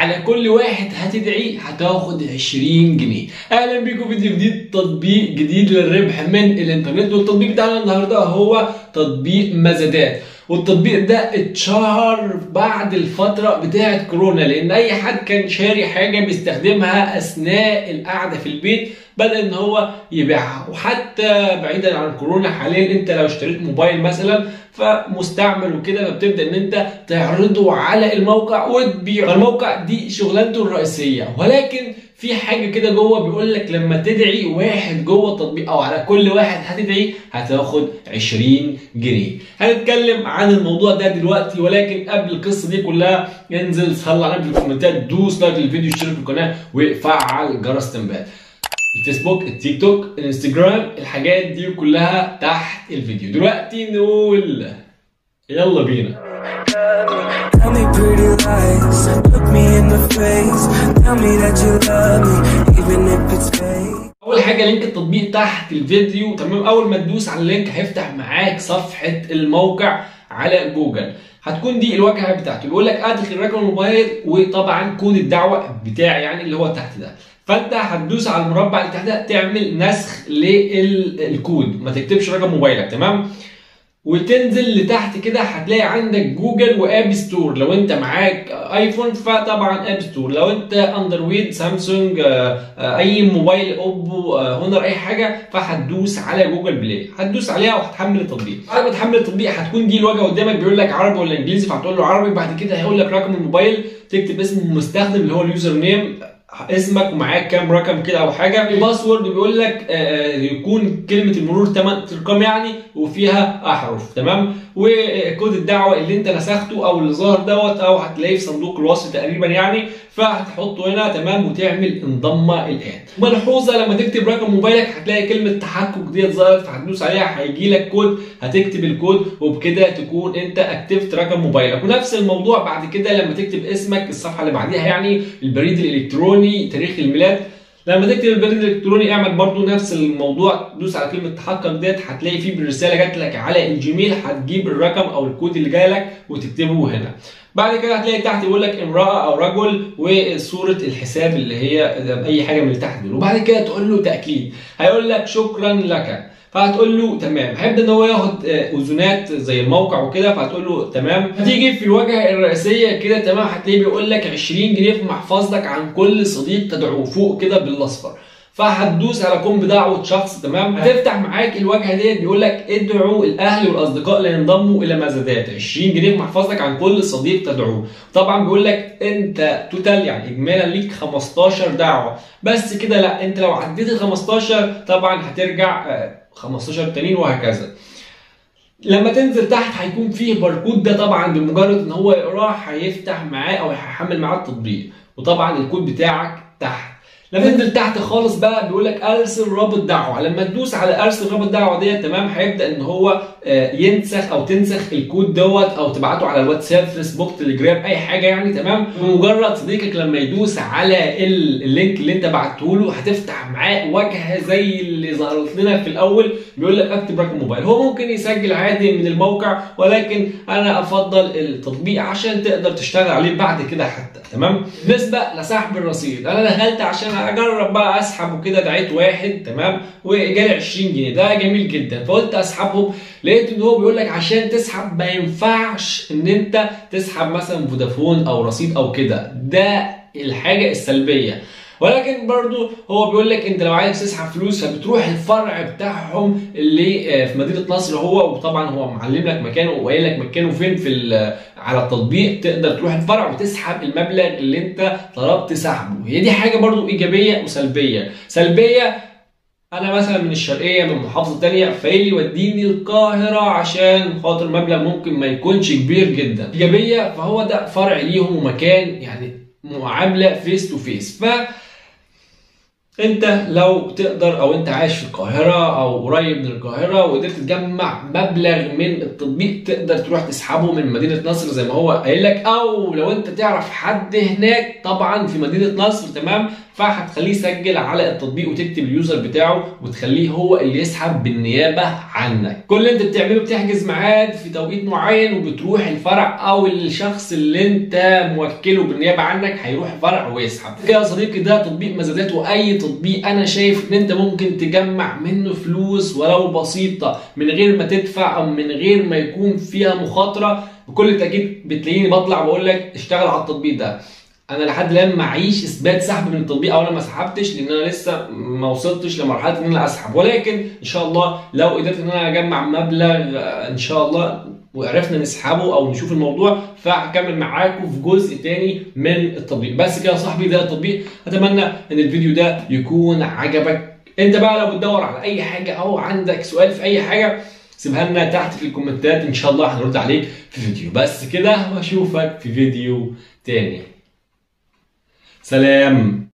على كل واحد هتدعي هتاخد 20 جنيه اهلا بيكم فيديو جديد تطبيق جديد للربح من الانترنت والتطبيق بتاعنا النهارده هو تطبيق مزادات والتطبيق ده اتشهر بعد الفترة بتاعة كورونا لأن أي حد كان شاري حاجة بيستخدمها أثناء القعدة في البيت بدأ إن هو يبيعها وحتى بعيدا عن كورونا حاليا أنت لو اشتريت موبايل مثلا فمستعمل وكده فبتبدا ان انت تعرضه على الموقع وتبيعه فالموقع دي شغلانته الرئيسيه ولكن في حاجه كده جوه بيقول لك لما تدعي واحد جوه التطبيق او على كل واحد هتدعي هتاخد 20 جنيه هنتكلم عن الموضوع ده دلوقتي ولكن قبل القصه دي كلها انزل صلي على النبي في الكومنتات دوس لايك للفيديو اشترك في القناه وفعل جرس تنبيهات الفيسبوك التيك توك الانستجرام الحاجات دي كلها تحت الفيديو دلوقتي نقول يلا بينا Tell me pretty lies, look me in the face. Tell me that you love me, even if it's fake. اول حاجه لينك التطبيق تحت الفيديو تمام اول ما تدوس على اللينك هيفتح معاك صفحه الموقع على جوجل هتكون دي الواجهه بتاعته بيقول لك ادخل رقم الموبايل وطبعا كود الدعوه بتاعي يعني اللي هو تحت ده فانت هتدوس على المربع اللي تحت ده تعمل نسخ للكود ما تكتبش رقم موبايلك تمام وتنزل لتحت كده هتلاقي عندك جوجل واب ستور لو انت معاك ايفون فطبعا اب ستور لو انت اندرويد سامسونج آه، آه، اي موبايل اوبو آه، هونر اي حاجه فهتدوس على جوجل بلاي هتدوس عليها وهتحمل التطبيق بعد ما تحمل التطبيق هتكون دي الواجهه قدامك بيقول لك عربي ولا انجليزي فهتقول له عربي بعد كده هيقول لك رقم الموبايل تكتب اسم المستخدم اللي هو اليوزر نيم اسمك ومعاك كام رقم كده او حاجه الباسورد بيقول لك آه، يكون كلمه المرور 8 ارقام يعني وفيها احرف تمام وكود الدعوه اللي انت نسخته او اللي ظاهر دوت او هتلاقيه في صندوق الوصف تقريبا يعني فهتحطه هنا تمام وتعمل انضم الان ملحوظه لما تكتب رقم موبايلك هتلاقي كلمه تحقق ديت ظهرت فهتدوس عليها هيجي لك كود هتكتب الكود وبكده تكون انت اكتفت رقم موبايلك ونفس الموضوع بعد كده لما تكتب اسمك الصفحه اللي بعديها يعني البريد الالكتروني تاريخ الميلاد لما تكتب البريد الالكتروني اعمل برضو نفس الموضوع دوس على كلمه تحقق ديت هتلاقي فيه رساله جات لك على الجيميل هتجيب الرقم او الكود اللي جاي لك وتكتبه هنا بعد كده هتلاقي تحت يقول لك امراه او رجل وصوره الحساب اللي هي اي حاجه من اللي تحت دول وبعد كده تقول له تاكيد هيقول لك شكرا لك فهتقول له تمام هيبدا ان هو ياخد آه، اذونات زي الموقع وكده فهتقول له تمام هتيجي في الواجهه الرئيسيه كده تمام هتلاقيه بيقول لك 20 جنيه في محفظتك عن كل صديق تدعوه فوق كده بالاصفر فهتدوس على قوم بدعوه شخص تمام هتفتح معاك الواجهه ديت بيقول لك ادعوا الاهل والاصدقاء لينضموا الى مزادات 20 جنيه في محفظتك عن كل صديق تدعوه طبعا بيقول لك انت توتال يعني اجمالا ليك 15 دعوه بس كده لا انت لو عديت ال 15 طبعا هترجع آه، 15 تانيين وهكذا لما تنزل تحت هيكون فيه باركود ده طبعا بمجرد ان هو يقراه هيفتح معاه او هيحمل معاه التطبيق وطبعا الكود بتاعك تحت لما تنزل تحت خالص بقى بيقول لك ارسل رابط دعوه لما تدوس على ارسل رابط دعوه ديت تمام هيبدا ان هو آه، ينسخ او تنسخ الكود دوت او تبعته على الواتساب فيسبوك تليجرام اي حاجه يعني تمام بمجرد صديقك لما يدوس على ال- اللينك اللي انت بعته له هتفتح معاه واجهه زي اللي ظهرت لنا في الاول بيقول لك اكتب رقم موبايل هو ممكن يسجل عادي من الموقع ولكن انا افضل التطبيق عشان تقدر تشتغل عليه بعد كده حتى تمام بالنسبه لسحب الرصيد انا دخلت عشان اجرب بقى اسحب وكده دعيت واحد تمام وجالي 20 جنيه ده جميل جدا فقلت اسحبهم لقيت ان هو بيقول لك عشان تسحب ما ينفعش ان انت تسحب مثلا فودافون او رصيد او كده ده الحاجه السلبيه ولكن برضو هو بيقول لك انت لو عايز تسحب فلوس فبتروح الفرع بتاعهم اللي آه، في مدينه نصر هو وطبعا هو معلم لك مكانه وقايل لك مكانه فين في ال- على التطبيق تقدر تروح الفرع وتسحب المبلغ اللي انت طلبت سحبه هي دي حاجه برضو ايجابيه وسلبيه سلبيه انا مثلا من الشرقيه من محافظه تانية فايه اللي يوديني القاهره عشان خاطر مبلغ ممكن ما يكونش كبير جدا ايجابيه فهو ده فرع ليهم ومكان يعني معامله فيس تو فيس ف انت لو تقدر او انت عايش في القاهره او قريب من القاهره وقدرت تجمع مبلغ من التطبيق تقدر تروح تسحبه من مدينه نصر زي ما هو قايل لك او لو انت تعرف حد هناك طبعا في مدينه نصر تمام فهتخليه يسجل على التطبيق وتكتب اليوزر بتاعه وتخليه هو اللي يسحب بالنيابه عنك كل اللي انت بتعمله بتحجز ميعاد في توقيت معين وبتروح الفرع او الشخص اللي انت موكله بالنيابه عنك هيروح الفرع ويسحب كده يا صديقي ده تطبيق مزادات واي تطبيق انا شايف ان انت ممكن تجمع منه فلوس ولو بسيطه من غير ما تدفع او من غير ما يكون فيها مخاطره بكل تاكيد بتلاقيني بطلع بقول لك اشتغل على التطبيق ده انا لحد الان معيش اثبات سحب من التطبيق او انا ما سحبتش لان انا لسه ما وصلتش لمرحله ان انا اسحب ولكن ان شاء الله لو قدرت ان انا اجمع مبلغ ان شاء الله وعرفنا نسحبه او نشوف الموضوع فهكمل معاكم في جزء تاني من التطبيق بس كده يا صاحبي ده التطبيق اتمنى ان الفيديو ده يكون عجبك انت بقى لو بتدور على اي حاجه او عندك سؤال في اي حاجه سيبها لنا تحت في الكومنتات ان شاء الله هنرد عليك في فيديو بس كده واشوفك في فيديو تاني سلام